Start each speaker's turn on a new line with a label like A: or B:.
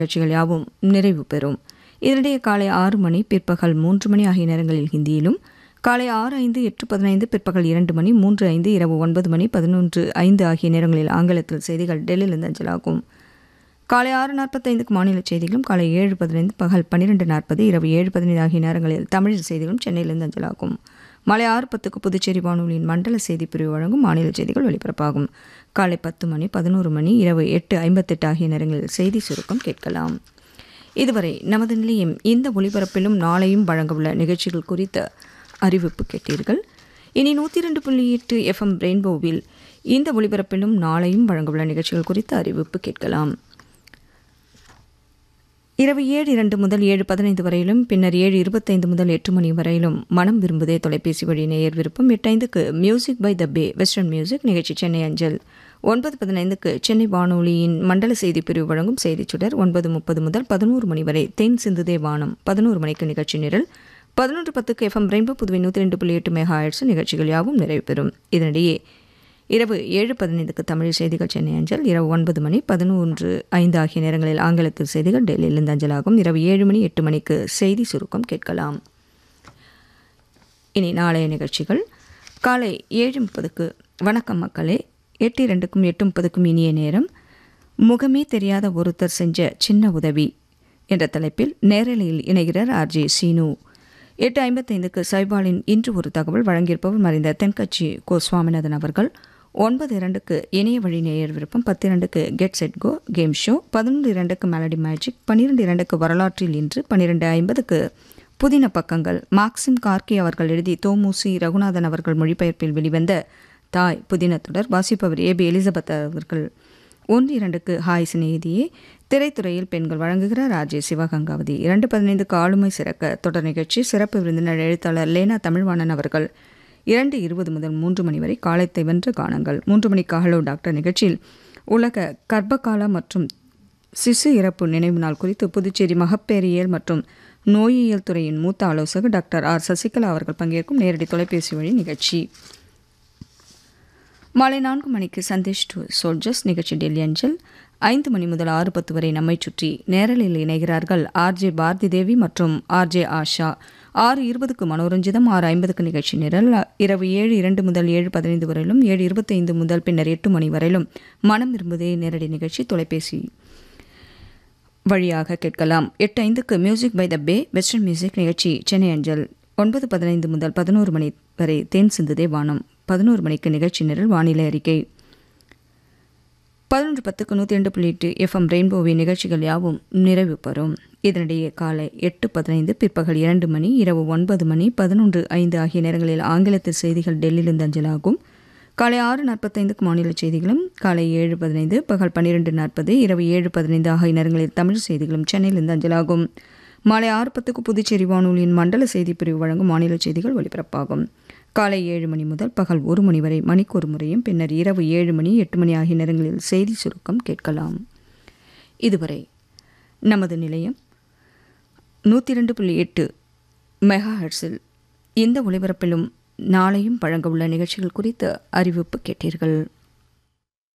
A: நிகழ்ச்சிகள் யாவும் நிறைவு பெறும் இதனிடையே காலை ஆறு மணி பிற்பகல் மூன்று மணி ஆகிய நேரங்களில் ஹிந்தியிலும் காலை ஆறு ஐந்து எட்டு பதினைந்து பிற்பகல் இரண்டு மணி மூன்று ஐந்து இரவு ஒன்பது மணி பதினொன்று ஐந்து ஆகிய நேரங்களில் ஆங்கிலத்தில் செய்திகள் டெல்லியிலிருந்து அஞ்சலாகும் காலை ஆறு நாற்பத்தைந்துக்கு மாநில செய்திகளும் காலை ஏழு பதினைந்து பகல் பன்னிரெண்டு நாற்பது இரவு ஏழு பதினைந்து ஆகிய நேரங்களில் தமிழ் செய்திகளும் சென்னையிலிருந்து அஞ்சலாகும் மாலை ஆறு பத்துக்கு புதுச்சேரி வானொலியின் மண்டல செய்தி பிரிவு வழங்கும் மாநில செய்திகள் ஒலிபரப்பாகும் காலை பத்து மணி பதினோரு மணி இரவு எட்டு ஐம்பத்தெட்டு ஆகிய நேரங்களில் செய்தி சுருக்கம் கேட்கலாம் இதுவரை நமது நிலையம் இந்த ஒலிபரப்பிலும் நாளையும் வழங்கவுள்ள நிகழ்ச்சிகள் குறித்த அறிவிப்பு கேட்டீர்கள் இனி நூற்றி ரெண்டு புள்ளி எட்டு எஃப்எம் ரெயின்போவில் இந்த ஒலிபரப்பிலும் நாளையும் வழங்கவுள்ள நிகழ்ச்சிகள் குறித்த அறிவிப்பு கேட்கலாம் இரவு ஏழு இரண்டு முதல் ஏழு பதினைந்து வரையிலும் பின்னர் ஏழு இருபத்தைந்து முதல் எட்டு மணி வரையிலும் மனம் விரும்புதே தொலைபேசி வழி நேயர் விருப்பம் எட்டைந்துக்கு music by the bay western music நிகழ்ச்சி சென்னை அஞ்சல் ஒன்பது பதினைந்துக்கு சென்னை வானொலியின் மண்டல செய்தி பிரிவு வழங்கும் செய்திச் சுடர் ஒன்பது முப்பது முதல் பதினோரு மணி வரை தென் சிந்துதே வானம் பதினோரு மணிக்கு நிகழ்ச்சி நிரல் பதினொன்று பத்துக்கு எஃப்எம் ரெயின்போ புதுவை நூற்றி ரெண்டு புள்ளி எட்டு மெகா ஹெர்ட்ஸ் நிகழ்ச்சிகள் யாவும் நிறைவு பெறும் இதனிடையே இரவு ஏழு பதினைந்துக்கு தமிழ் செய்திகள் சென்னை அஞ்சல் இரவு ஒன்பது மணி பதினொன்று ஐந்து ஆகிய நேரங்களில் ஆங்கிலத்தில் செய்திகள் டெல்லியிலிருந்து அஞ்சலாகும் இரவு ஏழு மணி எட்டு மணிக்கு செய்தி சுருக்கம் கேட்கலாம் இனி நாளைய நிகழ்ச்சிகள் காலை ஏழு முப்பதுக்கு வணக்கம் மக்களே எட்டு இரண்டுக்கும் எட்டு முப்பதுக்கும் இனிய நேரம் முகமே தெரியாத ஒருத்தர் செஞ்ச சின்ன உதவி என்ற தலைப்பில் நேரலையில் இணைகிறார் ஆர்ஜே சீனு எட்டு ஐம்பத்தைந்துக்கு சைபாலின் இன்று ஒரு தகவல் வழங்கியிருப்பவர் மறைந்த தென்கட்சி கோ சுவாமிநாதன் அவர்கள் ஒன்பது இரண்டுக்கு இணைய வழி நேயர் விருப்பம் பத்து இரண்டுக்கு get set go game show பதினொன்று இரண்டுக்கு மெலடி மேஜிக் பன்னிரெண்டு இரண்டுக்கு வரலாற்றில் இன்று பன்னிரெண்டு ஐம்பதுக்கு புதின பக்கங்கள் மார்க்சிம் கார்கி அவர்கள் எழுதி தோமுசி ரகுநாதன் அவர்கள் மொழிபெயர்ப்பில் வெளிவந்த தாய் புதின தொடர் வாசிப்பவர் ஏபி எலிசபெத் அவர்கள் ஒன்று இரண்டுக்கு ஹாய் சிநேகிதியே திரைத்துறையில் பெண்கள் வழங்குகிறார் ஆர்ஜே சிவகங்காவதி இரண்டு பதினைந்துக்கு ஆளுமை சிறக்க தொடர் நிகழ்ச்சி சிறப்பு விருந்தினர் எழுத்தாளர் லேனா தமிழ்வாணன் அவர்கள் இரண்டு இருபது முதல் மூன்று மணி வரை காலத்தை வென்ற காணங்கள் மூன்று மணிக்கு ஹலோ டாக்டர் நிகழ்ச்சியில் உலக கர்ப்பகால மற்றும் சிசு இறப்பு நினைவு நாள் குறித்து புதுச்சேரி மகப்பேறியல் மற்றும் நோயியல் துறையின் மூத்த ஆலோசகர் டாக்டர் ஆர் சசிகலா அவர்கள் பங்கேற்கும் நேரடி தொலைபேசி வழி நிகழ்ச்சி மாலை நான்கு மணிக்கு சந்தேஷ் டு சோல்ஜர்ஸ் நிகழ்ச்சி டெல்லி அஞ்சல் ஐந்து மணி முதல் ஆறு பத்து வரை நம்மை சுற்றி நேரலில் இணைகிறார்கள் ஆர்ஜே பாரதி தேவி மற்றும் ஆர்ஜே ஆஷா ஆறு இருபதுக்கு மனோரஞ்சிதம் ஆறு ஐம்பதுக்கு நிகழ்ச்சி நிரல் இரவு ஏழு இரண்டு முதல் ஏழு பதினைந்து வரையிலும் ஏழு இருபத்தைந்து முதல் பின்னர் எட்டு மணி வரையிலும் மனம் விரும்புதே நேரடி நிகழ்ச்சி தொலைபேசி வழியாக கேட்கலாம் எட்டு ஐந்துக்கு music by the bay western music நிகழ்ச்சி சென்னை அஞ்சல் ஒன்பது பதினைந்து முதல் பதினோரு மணி வரை தேன் சிந்துதே வானம் பதினோரு மணிக்கு நிகழ்ச்சி நிரல் வானிலை அறிக்கை பதினொன்று பத்துக்கு நூற்றி ரெண்டு புள்ளி எட்டு எஃப்எம் ரெயின்போவின் நிகழ்ச்சிகள் யாவும் நிறைவு பெறும் இதனிடையே காலை எட்டு பதினைந்து பிற்பகல் இரண்டு மணி இரவு ஒன்பது மணி பதினொன்று ஐந்து ஆகிய நேரங்களில் ஆங்கிலத்தில் செய்திகள் டெல்லியிலிருந்து அஞ்சலாகும் காலை ஆறு நாற்பத்தைந்துக்கு மாநில செய்திகளும் காலை ஏழு பதினைந்து பகல் பன்னிரெண்டு நாற்பது இரவு ஏழு பதினைந்து ஆகிய நேரங்களில் தமிழ் செய்திகளும் சென்னையிலிருந்து அஞ்சலாகும் மாலை ஆறு பத்துக்கு புதுச்சேரி வானொலியின் மண்டல செய்தி பிரிவு வழங்கும் மாநில செய்திகள் ஒலிபரப்பாகும் காலை ஏழு மணி முதல் பகல் ஒரு மணி வரை மணிக்கு ஒரு முறையும் பின்னர் இரவு ஏழு மணி எட்டு மணி ஆகிய நேரங்களில் செய்தி சுருக்கம் கேட்கலாம் இதுவரை நமது நிலையம் நூற்றி ரெண்டு புள்ளி எட்டு மெகா ஹெர்ஸில் இந்த ஒளிபரப்பிலும் நாளையும் வழங்க உள்ள நிகழ்ச்சிகள் குறித்த அறிவிப்பு கேட்டீர்கள்